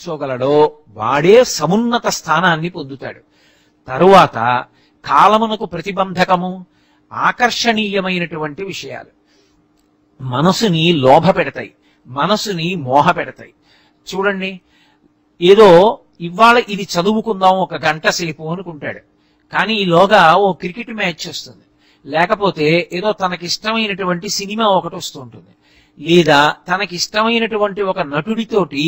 కూర్చోగలడో వాడే సమున్నత స్థానాన్ని పొందుతాడు తరువాత కాలమునకు ప్రతిబంధకము ఆకర్షణీయమైనటువంటి విషయాలు మనసుని లోభ పెడతాయి మనసుని మోహ పెడతాయి చూడండి ఏదో ఇవాళ ఇది చదువుకుందాం ఒక గంట సేపు అనుకుంటాడు కానీ ఈలోగా ఓ క్రికెట్ మ్యాచ్ వస్తుంది లేకపోతే ఏదో తనకిష్టమైనటువంటి సినిమా ఒకటి వస్తుంటుంది లేదా తనకిష్టమైనటువంటి ఒక నటుడితోటి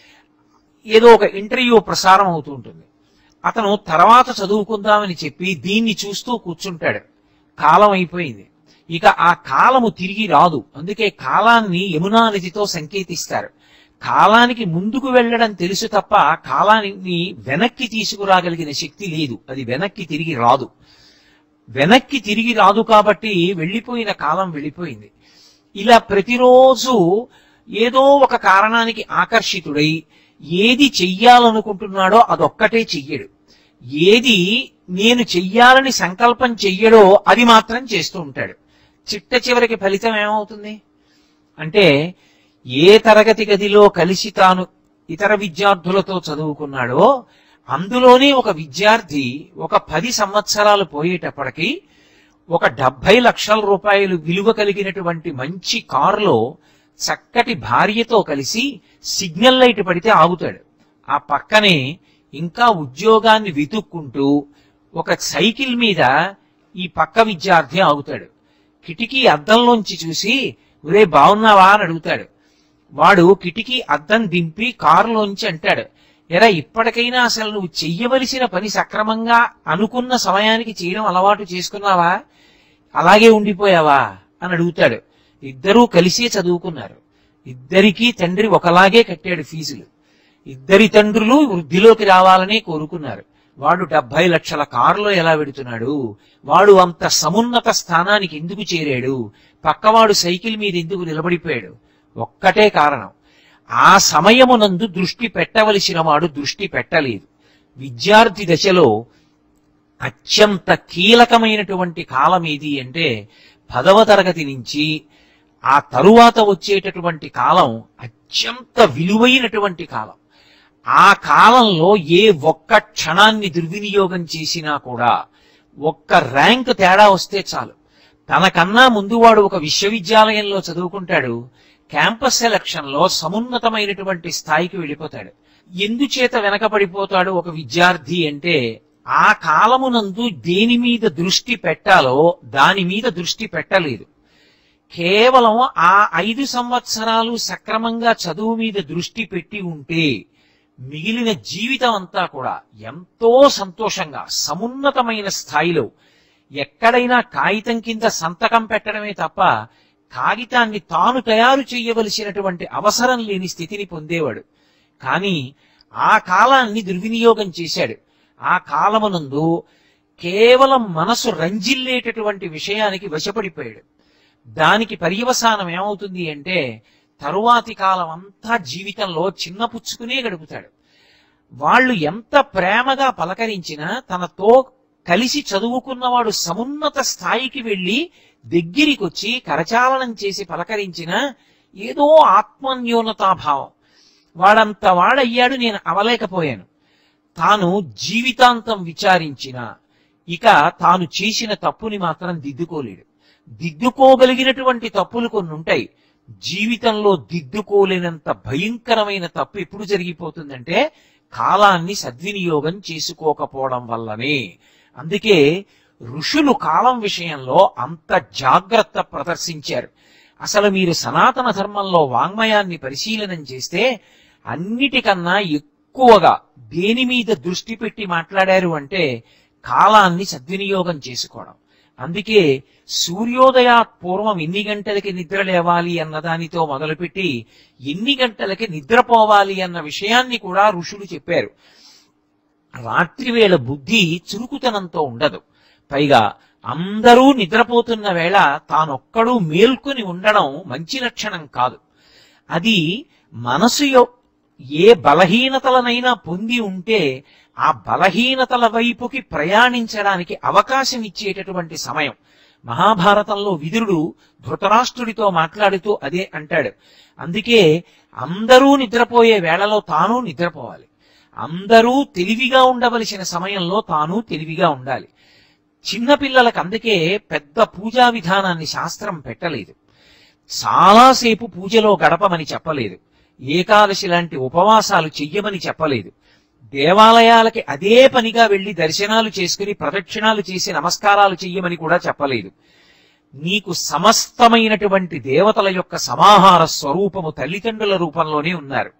ఏదో ఒక ఇంటర్వ్యూ ప్రసారం అవుతూ ఉంటుంది అతను తర్వాత చదువుకుందామని చెప్పి దీన్ని చూస్తూ కూర్చుంటాడు కాలం అయిపోయింది ఇక ఆ కాలము తిరిగి రాదు అందుకే కాలాన్ని యమునా నదితో సంకేతిస్తారు కాలానికి ముందుకు వెళ్ళడం తెలుసు తప్ప కాలాన్ని వెనక్కి తీసుకురాగలిగిన శక్తి లేదు అది వెనక్కి తిరిగి రాదు వెనక్కి తిరిగి రాదు కాబట్టి వెళ్ళిపోయిన కాలం వెళ్ళిపోయింది ఇలా ప్రతిరోజు ఏదో ఒక కారణానికి ఆకర్షితుడై ఏది చెయ్యాలనుకుంటున్నాడో అదొక్కటే చెయ్యడు ఏది నేను చెయ్యాలని సంకల్పం చెయ్యడో అది మాత్రం చేస్తూ ఉంటాడు చిట్ట చివరికి ఫలితం ఏమవుతుంది అంటే ఏ తరగతి గదిలో కలిసి తాను ఇతర విద్యార్థులతో చదువుకున్నాడో అందులోనే ఒక విద్యార్థి ఒక పది సంవత్సరాలు పోయేటప్పటికి ఒక డెబ్బై లక్షల రూపాయలు విలువ కలిగినటువంటి మంచి కారులో చక్కటి భార్యతో కలిసి సిగ్నల్ లైట్ పడితే ఆగుతాడు ఆ పక్కనే ఇంకా ఉద్యోగాన్ని వెతుక్కుంటూ ఒక సైకిల్ మీద ఈ పక్క విద్యార్థి ఆగుతాడు కిటికీ అద్దంలోంచి చూసి ఒరే బాగున్నావా అని అడుగుతాడు వాడు కిటికీ అద్దం దింపి కారులోంచి అంటాడు ఎరా ఇప్పటికైనా అసలు నువ్వు చెయ్యవలసిన పని సక్రమంగా అనుకున్న సమయానికి చేయడం అలవాటు చేసుకున్నావా అలాగే ఉండిపోయావా అని అడుగుతాడు ఇద్దరూ కలిసే చదువుకున్నారు ఇద్దరికీ తండ్రి ఒకలాగే కట్టాడు ఫీజులు ఇద్దరి తండ్రులు వృద్ధిలోకి రావాలనే కోరుకున్నారు వాడు డెబ్బై లక్షల కారులో ఎలా వెడుతున్నాడు వాడు అంత సమున్నత స్థానానికి ఎందుకు చేరాడు పక్కవాడు సైకిల్ మీద ఎందుకు నిలబడిపోయాడు ఒక్కటే కారణం ఆ సమయమునందు దృష్టి పెట్టవలసిన వాడు దృష్టి పెట్టలేదు విద్యార్థి దశలో అత్యంత కీలకమైనటువంటి కాలం ఏది అంటే పదవ తరగతి నుంచి ఆ తరువాత వచ్చేటటువంటి కాలం అత్యంత విలువైనటువంటి కాలం ఆ కాలంలో ఏ ఒక్క క్షణాన్ని దుర్వినియోగం చేసినా కూడా ఒక్క ర్యాంక్ తేడా వస్తే చాలు తనకన్నా ముందు వాడు ఒక విశ్వవిద్యాలయంలో చదువుకుంటాడు క్యాంపస్ సెలక్షన్ లో సమున్నతమైనటువంటి స్థాయికి వెళ్ళిపోతాడు ఎందుచేత వెనకబడిపోతాడు ఒక విద్యార్థి అంటే ఆ కాలమునందు దేని మీద దృష్టి పెట్టాలో దాని మీద దృష్టి పెట్టలేదు కేవలం ఆ ఐదు సంవత్సరాలు సక్రమంగా చదువు మీద దృష్టి పెట్టి ఉంటే మిగిలిన జీవితం అంతా కూడా ఎంతో సంతోషంగా సమున్నతమైన స్థాయిలో ఎక్కడైనా కాగితం కింద సంతకం పెట్టడమే తప్ప కాగితాన్ని తాను తయారు చేయవలసినటువంటి అవసరం లేని స్థితిని పొందేవాడు కానీ ఆ కాలాన్ని దుర్వినియోగం చేశాడు ఆ కాలమునందు కేవలం మనసు రంజిల్లేటటువంటి విషయానికి వశపడిపోయాడు దానికి పర్యవసానం ఏమవుతుంది అంటే తరువాతి కాలం అంతా జీవితంలో చిన్నపుచ్చుకునే గడుపుతాడు వాళ్ళు ఎంత ప్రేమగా పలకరించినా తనతో కలిసి చదువుకున్నవాడు సమున్నత స్థాయికి వెళ్లి దగ్గరికి వచ్చి కరచాలనం చేసి పలకరించిన ఏదో ఆత్మన్యూనతాభావం వాడంత వాడయ్యాడు నేను అవలేకపోయాను తాను జీవితాంతం విచారించిన ఇక తాను చేసిన తప్పుని మాత్రం దిద్దుకోలేడు దిద్దుకోగలిగినటువంటి తప్పులు కొన్ని ఉంటాయి జీవితంలో దిద్దుకోలేనంత భయంకరమైన తప్పు ఎప్పుడు జరిగిపోతుందంటే కాలాన్ని సద్వినియోగం చేసుకోకపోవడం వల్లనే అందుకే ఋషులు కాలం విషయంలో అంత జాగ్రత్త ప్రదర్శించారు అసలు మీరు సనాతన ధర్మంలో వాంగ్మయాన్ని పరిశీలనం చేస్తే అన్నిటికన్నా ఎక్కువగా దేని మీద దృష్టి పెట్టి మాట్లాడారు అంటే కాలాన్ని సద్వినియోగం చేసుకోవడం అందుకే సూర్యోదయా పూర్వం ఎన్ని గంటలకి నిద్ర లేవాలి అన్న దానితో మొదలుపెట్టి ఎన్ని గంటలకి నిద్రపోవాలి అన్న విషయాన్ని కూడా ఋషులు చెప్పారు రాత్రివేళ బుద్ధి చురుకుతనంతో ఉండదు పైగా అందరూ నిద్రపోతున్న వేళ తానొక్కడూ మేల్కొని ఉండడం మంచి లక్షణం కాదు అది మనసు యొ- ఏ బలహీనతలనైనా పొంది ఉంటే ఆ బలహీనతల వైపుకి ప్రయాణించడానికి అవకాశం ఇచ్చేటటువంటి సమయం మహాభారతంలో విదురుడు ధృతరాష్ట్రుడితో మాట్లాడుతూ అదే అంటాడు అందుకే అందరూ నిద్రపోయే వేళలో తాను నిద్రపోవాలి అందరూ తెలివిగా ఉండవలసిన సమయంలో తాను తెలివిగా ఉండాలి చిన్నపిల్లలకు అందుకే పెద్ద పూజా విధానాన్ని శాస్త్రం పెట్టలేదు చాలాసేపు పూజలో గడపమని చెప్పలేదు ఏకాదశి లాంటి ఉపవాసాలు చెయ్యమని చెప్పలేదు దేవాలయాలకి అదే పనిగా వెళ్లి దర్శనాలు చేసుకుని ప్రదక్షిణాలు చేసి నమస్కారాలు చెయ్యమని కూడా చెప్పలేదు నీకు సమస్తమైనటువంటి దేవతల యొక్క సమాహార స్వరూపము తల్లిదండ్రుల రూపంలోనే ఉన్నారు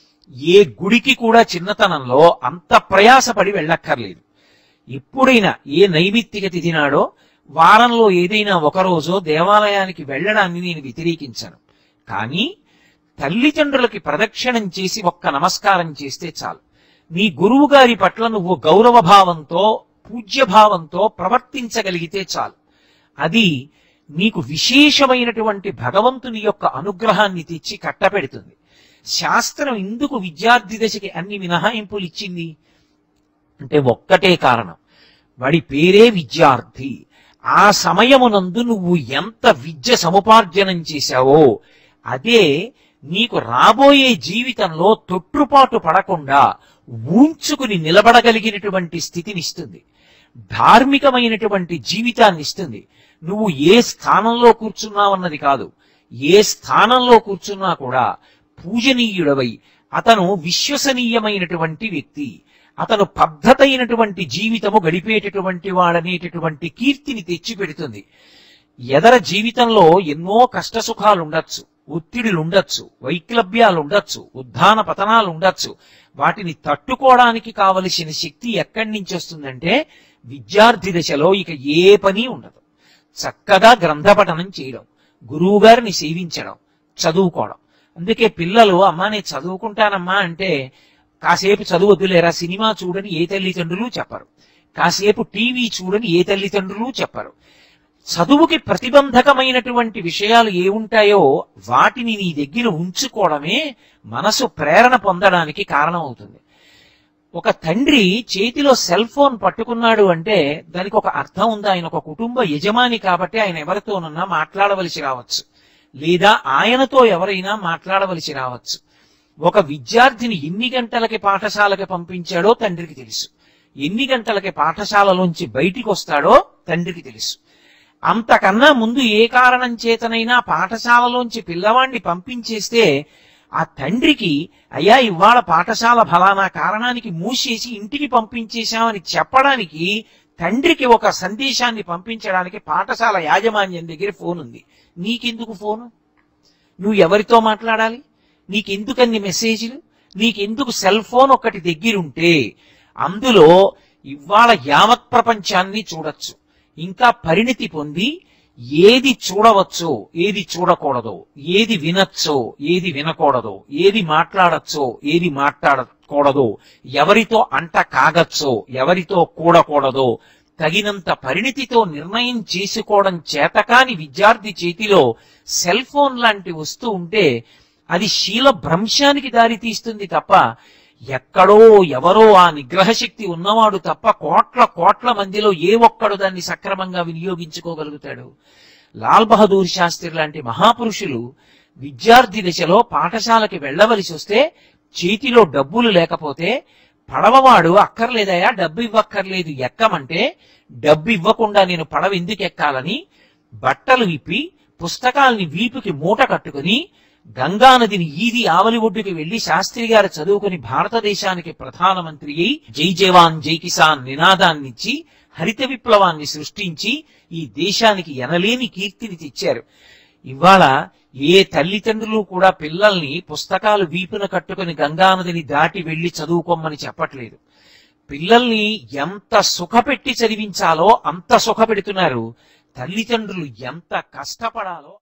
ఏ గుడికి కూడా చిన్నతనంలో అంత ప్రయాసపడి వెళ్ళక్కర్లేదు ఎప్పుడైనా ఏ నైమిత్తిక తిథి నాడో వారంలో ఏదైనా ఒక రోజో దేవాలయానికి వెళ్ళడాన్ని నేను వ్యతిరేకించను కానీ తల్లిదండ్రులకి ప్రదక్షిణం చేసి ఒక్క నమస్కారం చేస్తే చాలు నీ గురువు గారి పట్ల నువ్వు గౌరవ భావంతో పూజ్య భావంతో ప్రవర్తించగలిగితే చాలు అది నీకు విశేషమైనటువంటి భగవంతుని యొక్క అనుగ్రహాన్ని తెచ్చి కట్టపెడుతుంది శాస్త్రం ఎందుకు విద్యార్థి దశకి అన్ని మినహాయింపులు ఇచ్చింది అంటే ఒక్కటే కారణం వాడి పేరే విద్యార్థి ఆ సమయమునందు నువ్వు ఎంత విద్య సముపార్జనం చేశావో అదే నీకు రాబోయే జీవితంలో తొట్టుపాటు పడకుండా ఊంచుకుని నిలబడగలిగినటువంటి స్థితినిస్తుంది ధార్మికమైనటువంటి జీవితాన్ని ఇస్తుంది నువ్వు ఏ స్థానంలో కూర్చున్నావన్నది కాదు ఏ స్థానంలో కూర్చున్నా కూడా పూజనీయుడవై అతను విశ్వసనీయమైనటువంటి వ్యక్తి అతను పద్ధతైనటువంటి జీవితము గడిపేటటువంటి వాడనేటటువంటి కీర్తిని తెచ్చిపెడుతుంది ఎదర జీవితంలో ఎన్నో కష్ట సుఖాలు ఉండొచ్చు ఒత్తిడులు ఉండొచ్చు వైక్లభ్యాలు ఉండొచ్చు ఉద్ధాన పతనాలు ఉండొచ్చు వాటిని తట్టుకోవడానికి కావలసిన శక్తి ఎక్కడి నుంచి వస్తుందంటే విద్యార్థి దశలో ఇక ఏ పని ఉండదు చక్కగా గ్రంథపఠనం చేయడం గురువు గారిని సేవించడం చదువుకోవడం అందుకే పిల్లలు అమ్మా నేను చదువుకుంటానమ్మా అంటే కాసేపు చదువద్దులేరా సినిమా చూడని ఏ తల్లిదండ్రులు చెప్పరు కాసేపు టీవీ చూడని ఏ తల్లిదండ్రులు చెప్పరు చదువుకి ప్రతిబంధకమైనటువంటి విషయాలు ఏ ఉంటాయో వాటిని నీ దగ్గర ఉంచుకోవడమే మనసు ప్రేరణ పొందడానికి కారణం అవుతుంది ఒక తండ్రి చేతిలో సెల్ ఫోన్ పట్టుకున్నాడు అంటే దానికి ఒక అర్థం ఉంది ఆయన ఒక కుటుంబ యజమాని కాబట్టి ఆయన ఎవరితోనన్నా మాట్లాడవలసి రావచ్చు లేదా ఆయనతో ఎవరైనా మాట్లాడవలసి రావచ్చు ఒక విద్యార్థిని ఎన్ని గంటలకి పాఠశాలకి పంపించాడో తండ్రికి తెలుసు ఎన్ని గంటలకి పాఠశాలలోంచి బయటికి వస్తాడో తండ్రికి తెలుసు అంతకన్నా ముందు ఏ కారణం చేతనైనా పాఠశాలలోంచి పిల్లవాణ్ణి పంపించేస్తే ఆ తండ్రికి అయ్యా ఇవాళ పాఠశాల ఫలానా కారణానికి మూసేసి ఇంటికి పంపించేశామని చెప్పడానికి తండ్రికి ఒక సందేశాన్ని పంపించడానికి పాఠశాల యాజమాన్యం దగ్గర ఫోన్ ఉంది నీకెందుకు ఫోను నువ్వు ఎవరితో మాట్లాడాలి నీకెందుకన్ని మెసేజ్లు నీకెందుకు సెల్ ఫోన్ ఒకటి దగ్గరుంటే అందులో ఇవాళ యావత్ ప్రపంచాన్ని చూడొచ్చు ఇంకా పరిణితి పొంది ఏది చూడవచ్చో ఏది చూడకూడదో ఏది వినొచ్చో ఏది వినకూడదో ఏది మాట్లాడచ్చో ఏది మాట్లాడకూడదో ఎవరితో అంట కాగచ్చో ఎవరితో కూడకూడదో తగినంత పరిణితితో నిర్ణయం చేసుకోవడం చేతకాని విద్యార్థి చేతిలో సెల్ ఫోన్ లాంటి వస్తూ ఉంటే అది శీల భ్రంశానికి దారి తీస్తుంది తప్ప ఎక్కడో ఎవరో ఆ నిగ్రహ శక్తి ఉన్నవాడు తప్ప కోట్ల కోట్ల మందిలో ఏ ఒక్కడు దాన్ని సక్రమంగా వినియోగించుకోగలుగుతాడు లాల్ బహదూర్ శాస్త్రి లాంటి మహాపురుషులు విద్యార్థి దశలో పాఠశాలకి వెళ్ళవలసి వస్తే చేతిలో డబ్బులు లేకపోతే పడవవాడు అక్కర్లేదయా డబ్బు ఇవ్వక్కర్లేదు ఎక్కమంటే డబ్బు ఇవ్వకుండా నేను పడవ ఎందుకు ఎక్కాలని బట్టలు విప్పి పుస్తకాల్ని వీపుకి మూట కట్టుకుని గంగానదిని ఈది ఆవలి ఒడ్డుకి వెళ్లి శాస్త్రి గారు చదువుకుని భారతదేశానికి ప్రధానమంత్రి అయి జై జవాన్ జై కిసాన్ నినాదాన్నిచ్చి హరిత విప్లవాన్ని సృష్టించి ఈ దేశానికి ఎనలేని కీర్తిని తెచ్చారు ఇవాళ ఏ తల్లిదండ్రులు కూడా పిల్లల్ని పుస్తకాలు వీపున కట్టుకుని గంగానదిని దాటి వెళ్లి చదువుకోమని చెప్పట్లేదు పిల్లల్ని ఎంత సుఖపెట్టి చదివించాలో అంత సుఖపెడుతున్నారు తల్లిదండ్రులు ఎంత కష్టపడాలో